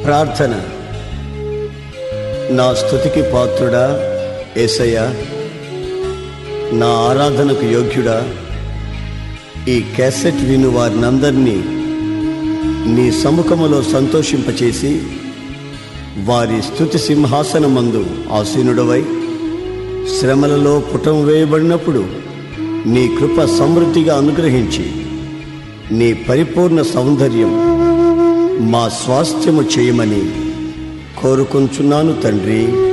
ప్రార్థన నా స్థుతికి పాత్రుడా ఏసయ్య నా ఆరాధనకు యోగ్యుడా ఈ క్యాసెట్ విను వారినందరినీ నీ సముఖములో సంతోషింపచేసి వారి స్థుతి సింహాసనమందు ఆసీనుడవై శ్రమలలో పుటం వేయబడినప్పుడు నీ కృప సమృద్ధిగా అనుగ్రహించి నీ పరిపూర్ణ సౌందర్యం మా స్వాస్థ్యము చేయమని కోరుకొంచున్నాను తండ్రి